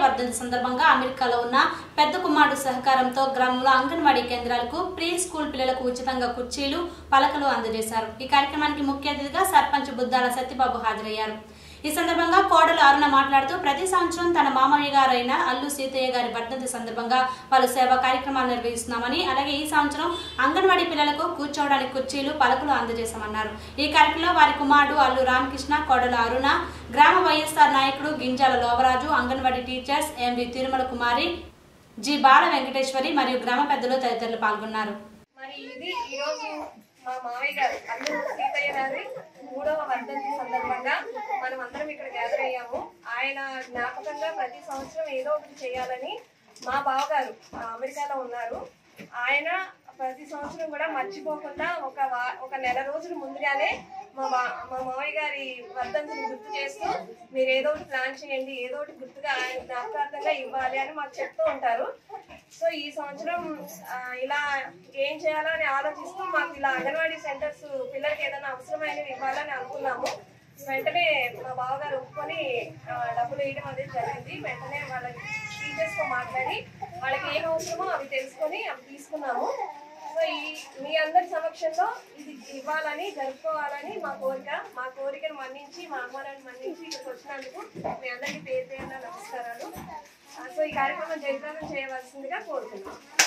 వర్ధంతి సందర్భంగా అమెరికాలో ఉన్న పెద్ద కుమారుడు సహకారంతో గ్రామంలో అంగన్వాడీ కేంద్రాలకు ప్రీ స్కూల్ పిల్లలకు ఉచితంగా కుర్చీలు పలకలు అందజేశారు ఈ కార్యక్రమానికి ముఖ్య అతిథిగా సర్పంచ్ బుద్దాల సత్యబాబు హాజరయ్యారు ఈ సందర్భంగా కోడలు అరుణ మాట్లాడుతూ ప్రతి సంవత్సరం తన మామయ్య గారైన అల్లు సీతయ్య గారి వర్ధంతి సందర్భంగా పలు సేవా కార్యక్రమాలు నిర్వహిస్తున్నామని అలాగే ఈ సంవత్సరం అంగన్వాడీ పిల్లలకు కూర్చోవడానికి కుర్చీలు పలకలు అందజేశామన్నారు ఈ కార్యక్రమంలో వారి కుమారుడు అల్లు రామకృష్ణ కోడలు అరుణ గ్రామ వైఎస్ఆర్ నాయకుడు Ginjala Lovaraju anganwadi teachers MV Tirumala Kumari G Bala Venkateswari మరియు గ్రామ పెద్దలు తదితరులు పాల్గొన్నారు మరి ఇది ఈరోజు మా మావయ్య గారు అల్లు సీతయ్య గారి మూడవ వర్ధంతి సందర్భంగా మనం అందరం ఇక్కడ గ్యాదర్ అయ్యాము ఆయన జ్ఞాపకంగా ప్రతి సంవత్సరం ఏదో ఒకటి చేయాలని మా బావగారు ఆ, అమెరికాలో ఉన్నారు ఆయన ప్రతి సంవత్సరం కూడా మర్చిపోకుండా ఒక వా- ఒక నెల రోజుల ముందుగానే మా మా మా మావయ్య గారి వర్ధంతిని గుర్తు చేస్తూ మీరు ఏదో ఒకటి ప్లాన్ చేయండి ఏదో ఒకటి గుర్తుగా ఆయన జ్ఞాపకార్థంగా ఇవ్వాలి అని మాకు చెప్తూ ఉంటారు సో ఈ సంవత్సరం ఆ, ఇలా ఏం చేయాలో అని ఆలోచిస్తూ మాకు ఇలా అంగన్వాడీ సెంటర్స్ పిల్లలకి ఏదైనా అవసరమైనవి ఇవ్వాలని అనుకున్నాము వెంటనే మా బావగారు ఒప్పుకొని ఆ, డబ్బులు వేయడం అనేది జరిగింది వెంటనే వాళ్ళ టీచర్స్ తో మాట్లాడి వాళ్ళకి ఏం అవసరమో అవి తెలుసుకొని అవి తీసుకున్నాము సో ఈ మీ అందరి సమక్షంలో ఇది ఇవ్వాలని జరుపుకోవాలని మా కోరిక మా కోరికను మన్నించి మా ఆహ్వానాన్ని మన్నించి ఇక్కడికి వచ్చినందుకు మీ అందరికీ పేరు పేరున నమస్కారాలు ఆ, సో ఈ కార్యక్రమం జయప్రదం చేయవలసిందిగా కోరుతున్నాం